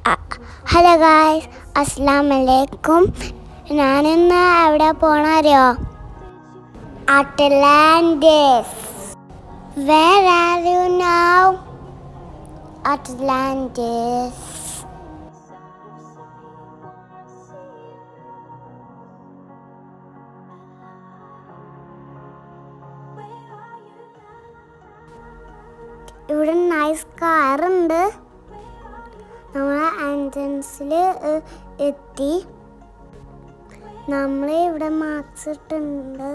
hello guys അസ്സാം വലൈക്കും ഞാനിന്ന് എവിടെ പോണറിയോ Atlantis where are you now Atlantis ഇവിടെ നൈസ് കാറുണ്ട് നമ്മൾ എൻട്രൻസിൽ എത്തി നമ്മൾ ഇവിടെ മാർക്സ് ഇട്ടുണ്ട്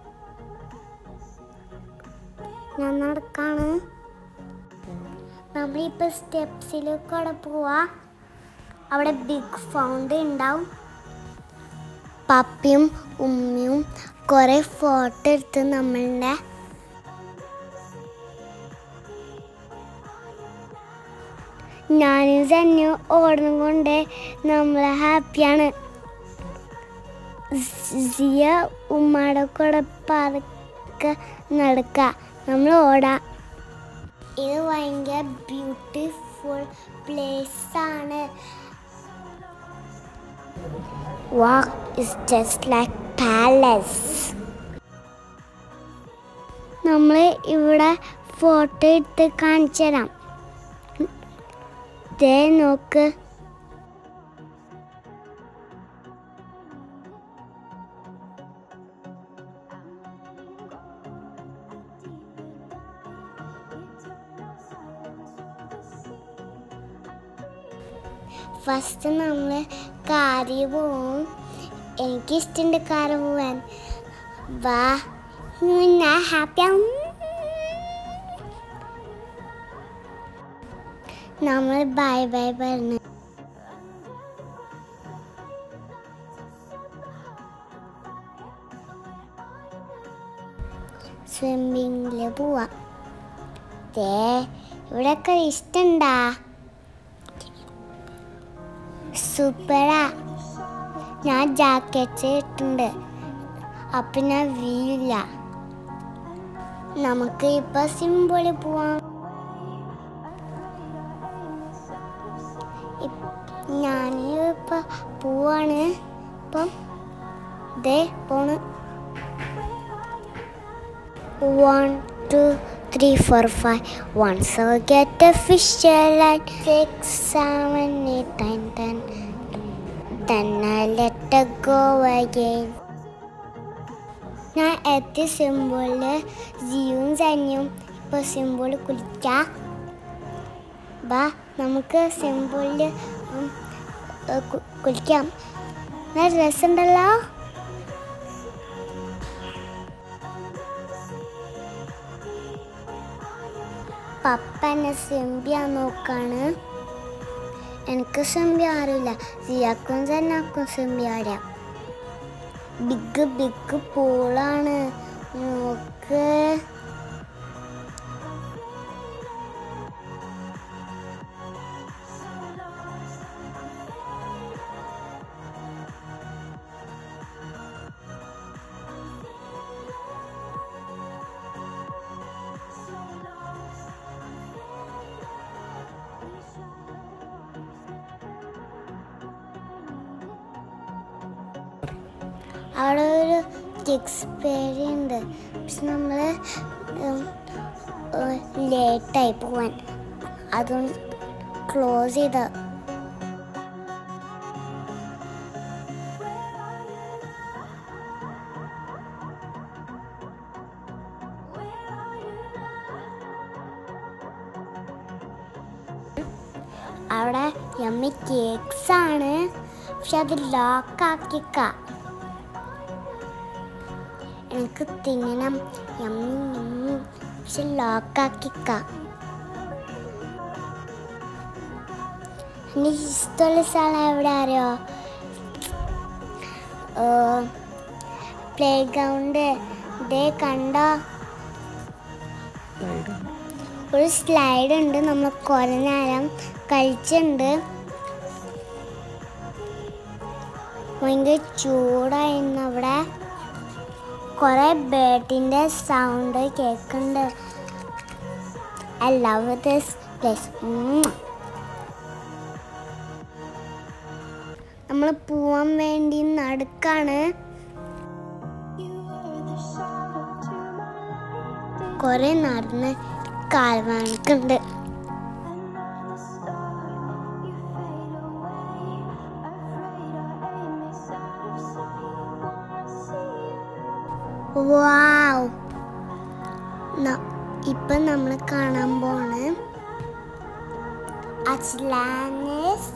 ഞാൻ നടക്കാണ് നമ്മളിപ്പോൾ സ്റ്റെപ്സിലൂടെ പോവാ അവിടെ ബിഗ് ഫൗണ്ട് ഉണ്ടാവും പപ്പിയും ഉമ്മയും കുറേ ഫോട്ടോ എടുത്ത് നമ്മളുടെ ഞാനും തന്നെ ഓടും കൊണ്ട് നമ്മൾ ഹാപ്പിയാണ് സിയ ഉമ്മയുടെ കൂടെ പറക്ക നടക്ക നമ്മൾ ഓടാ ഇത് ഭയങ്കര ബ്യൂട്ടിഫുൾ പ്ലേസ് ആണ് walk is just like palace നമ്മൾ ഇവിടെ ഫോട്ടോ എടുത്ത് കാണിച്ചു തരാം ദേ നോക്ക് ഫസ്റ്റ് നമ്മൾ കാറിൽ പോവും എനിക്കിഷ്ടമുണ്ട് കാറ് പോവാൻ വാ ഞാൻ ഹാപ്പിയാവും നമ്മൾ ബൈ ബൈ പറഞ്ഞു സ്വിമ്മിങ്ങിൽ പോവാം ദേ ഇവിടെയൊക്കെ ഇഷ്ടണ്ടാ സൂപ്പറാ ഞാൻ ജാക്കറ്റ് ഇട്ടുണ്ട് അപ്പം ഞാൻ വീഴില്ല നമുക്ക് ഇപ്പൊ സിമ്പിളിൽ പോവാം ഞാൻ ഇപ്പൊ പോവാണ് ഇപ്പം ദേ പോണ് one two three four five one so get a fish line six seven eight nine ten ten let go again ഞാൻ എത്തി സിമ്പിളിൽ ജിയും സനിയും ഇപ്പോൾ സിമ്പിൾ കുളിക്കാം ബാ നമുക്ക് സിമ്പിളിൽ കുളിക്കാം നല്ല രസമുണ്ടല്ലോ പപ്പ എന്നെ സിമ്പിയാ നോക്കാണ് എനിക്ക് സിമ്പി അറിയില്ല സിയാക്കും സന്നാക്കും സിമ്പി അറിയാം ബിഗ് ബിഗ് പൂളാണ് നോക്ക് അവിടെ ഒരു കിക്സ് പേരി ഉണ്ട് പക്ഷെ നമ്മൾ ലേറ്റായി പോവാൻ അതും ക്ലോസ് ചെയ്ത അവിടെ യമ്മി കേക്ക്സ് ആണ് പക്ഷെ അത് ലോക്കാക്കിക്ക എനിക്ക് തിന്നണം യമ്മി യമ്മി പക്ഷെ ലോക്കാക്കിക്ക എനിക്ക് ഇഷ്ടമുള്ള സ്ഥലം എവിടെ അറിയോ പ്ലേ ഗ്രൗണ്ട് ഇതേ കണ്ടോ ഒരു സ്ലൈഡ് ഉണ്ട് നമ്മൾ കുറേ നേരം കളിച്ചിട്ടുണ്ട് ഭയങ്കര ചൂടായിരുന്നു അവിടെ കുറേ ബേർഡിൻ്റെ സൗണ്ട് കേൾക്കുന്നുണ്ട് ഐ ലവ് ദിസ് പ്ലേസ് നമ്മൾ പോവാൻ വേണ്ടി നടക്കാണ് കുറെ നടന്ന് കാൽവാണിക്കുണ്ട് വാവ് ന- ഇപ്പൊ നമ്മൾ കാണാൻ പോണ് അച്ലാനിസ്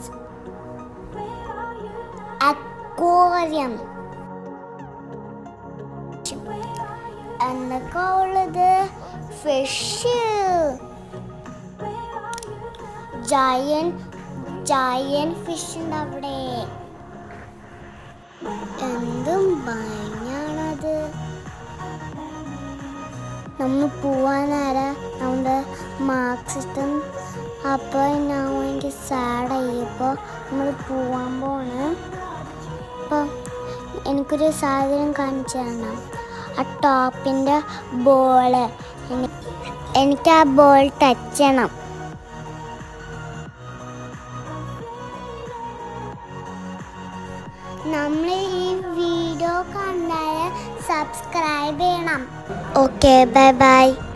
അക്വാറിയം എന്തൊക്കെ ഉള്ളത് ഫിഷ് ജയൻ ജയൻ ഫിഷ് ഉണ്ട് അവിടെ എന്തും ഭംഗിയാണത് നമ്മൾ പോവാനാര നമ്മുടെ മാർക്സിസ്റ്റം അപ്പോൾ ഞാൻ എനിക്ക് സാഡായി അപ്പോൾ നമ്മൾ പോവാൻ പോണ് അപ്പം എനിക്കൊരു സാധനം കാണിച്ചു തരണം ആ ടോപ്പിൻ്റെ ബോള് എനിക്ക് ആ ബോൾ ടച്ച് ചെയ്യണം നമ്മൾ ഈ വീഡിയോ കണ്ടാൽ സബ്സ്ക്രൈബ് ചെയ്യണം ഓക്കെ ബൈ ബൈ